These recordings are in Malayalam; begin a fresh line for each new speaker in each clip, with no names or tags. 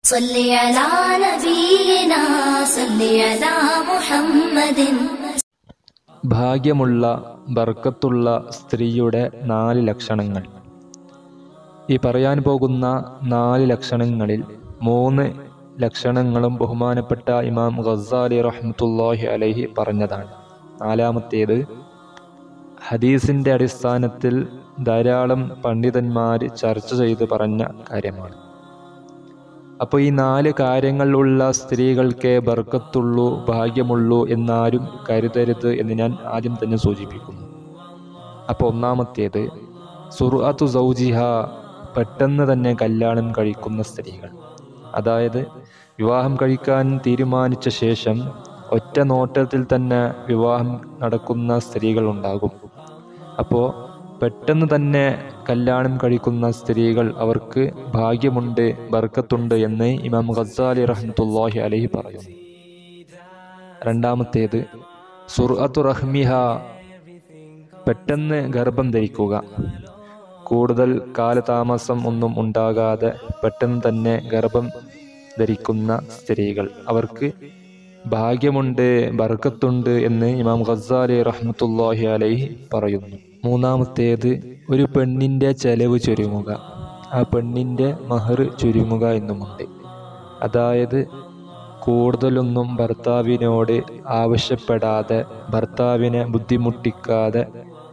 صل على نبينا صل على محمد
ഭാഗ്യമുള്ള ബർക്കത്തുള്ള സ്ത്രീയുടെ നാല് ലക്ഷണങ്ങൾ ഈ പറയാൻ പോകുന്ന നാല് ലക്ഷണങ്ങളിൽ മൂന്ന് ലക്ഷണങ്ങളും ബഹുമാനപ്പെട്ട ഇമാം ഖസാലി റഹ്മത്തുല്ലാഹി അലൈഹി പറഞ്ഞതാണ് നാലാമത്തേത് ഹദീസിൻ്റെ അടിസ്ഥാനത്തിൽ ധാരാളം പണ്ഡിതന്മാർ ചർച്ച ചെയ്ത് പറഞ്ഞ കാര്യമാണ് അപ്പോൾ ഈ നാല് കാര്യങ്ങളുള്ള സ്ത്രീകൾക്ക് ബർക്കത്തുള്ളൂ ഭാഗ്യമുള്ളൂ എന്നാരും കരുതരുത് എന്ന് ഞാൻ ആദ്യം തന്നെ സൂചിപ്പിക്കുന്നു അപ്പോൾ ഒന്നാമത്തേത് സുറുഅത്തു സൗജിഹ പെട്ടെന്ന് തന്നെ കല്യാണം കഴിക്കുന്ന സ്ത്രീകൾ അതായത് വിവാഹം കഴിക്കാൻ തീരുമാനിച്ച ശേഷം ഒറ്റ നോട്ടത്തിൽ തന്നെ വിവാഹം നടക്കുന്ന സ്ത്രീകൾ ഉണ്ടാകും അപ്പോൾ പെട്ടെന്ന് തന്നെ കല്യാണം കഴിക്കുന്ന സ്ത്രീകൾ അവർക്ക് ഭാഗ്യമുണ്ട് ബർക്കത്തുണ്ട് എന്ന് ഇമാം ഖസാലി റഹ്മത്തുല്ലാഹി അലൈഹി പറയുന്നു രണ്ടാമത്തേത് സുർഅത്തു റഹ്മിഹ പെട്ടെന്ന് ഗർഭം ധരിക്കുക കൂടുതൽ കാലതാമസം ഒന്നും ഉണ്ടാകാതെ പെട്ടെന്ന് തന്നെ ഗർഭം ധരിക്കുന്ന സ്ത്രീകൾ അവർക്ക് ഭാഗ്യമുണ്ട് ബർക്കത്തുണ്ട് എന്ന് ഇമാം ഖസാലി റഹ്മത്തുല്ലാഹി അലൈഹി പറയുന്നു മൂന്നാമത്തേത് ഒരു പെണ്ണിൻ്റെ ചെലവ് ചുരുങ്ങുക ആ പെണ്ണിൻ്റെ മഹർ ചുരുങ്ങുക എന്നുമുണ്ട് അതായത് കൂടുതലൊന്നും ഭർത്താവിനോട് ആവശ്യപ്പെടാതെ ഭർത്താവിനെ ബുദ്ധിമുട്ടിക്കാതെ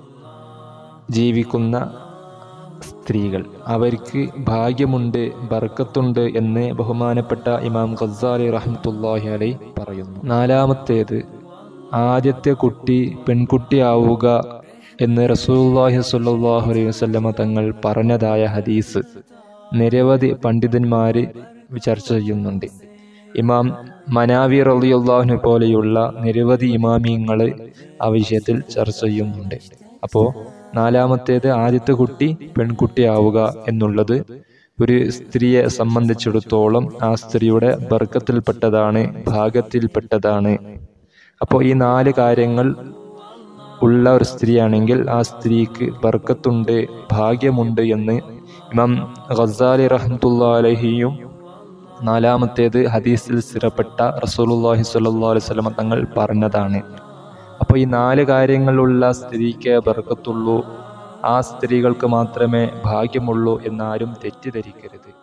ജീവിക്കുന്ന സ്ത്രീകൾ അവർക്ക് ഭാഗ്യമുണ്ട് ബർക്കത്തുണ്ട് എന്ന് ബഹുമാനപ്പെട്ട ഇമാം ഖസാലി റഹ്മത്തുല്ലാഹി അലൈ പറയുന്നു നാലാമത്തേത് ആദ്യത്തെ കുട്ടി പെൺകുട്ടിയാവുക എന്ന് റസൂലുള്ളാഹി സ്വല്ലല്ലാഹു അലൈഹി വസല്ലമ തങ്ങൾ പറഞ്ഞതായ ഹദീസ് നിരവധി പണ്ഡിതന്മാർ ചർച്ച ചെയ്യുന്നുണ്ട് ഇമാം മനാവി റളിയല്ലാഹുവിനെ പോലെയുള്ള നിരവധി ഇമാമിയങ്ങൾ ആ വിഷയത്തിൽ ചർച്ച ചെയ്യുന്നുണ്ട് അപ്പോൾ നാലാമത്തേത് ആദ്യത്തെ കുട്ടി പെൺകുട്ടിയാവുക എന്നുള്ളത് ഒരു സ്ത്രീയെ സംബന്ധിച്ചിടത്തോളം ആ സ്ത്രീയുടെ ബർക്കത്തിൽപ്പെട്ടതാണ് ഭാഗത്തിൽപ്പെട്ടതാണ് അപ്പോൾ ഈ നാല് കാര്യങ്ങൾ ഉള്ള ഒരു സ്ത്രീയാണെങ്കിൽ ആ സ്ത്രീക്ക് ബർക്കത്തുണ്ട് ഭാഗ്യമുണ്ട് എന്ന് ഇമാം ഖസാലി റഹ്മത്തുള്ള അലഹിയും നാലാമത്തേത് ഹദീസിൽ സ്ഥിരപ്പെട്ട റസൂലുള്ളാഹി സ്വല്ലല്ലാഹു അലൈഹി വസല്ലം തങ്ങൾ പറഞ്ഞതാണ് അപ്പോൾ ഈ നാല് കാര്യങ്ങളുള്ള സ്ത്രീക്ക് ബർക്കത്തുള്ളൂ ആ സ്ത്രീകൾക്ക് മാത്രമേ ഭാഗ്യമുള്ളൂ എന്നാരും തെറ്റിദ്ധരിക്കരുത്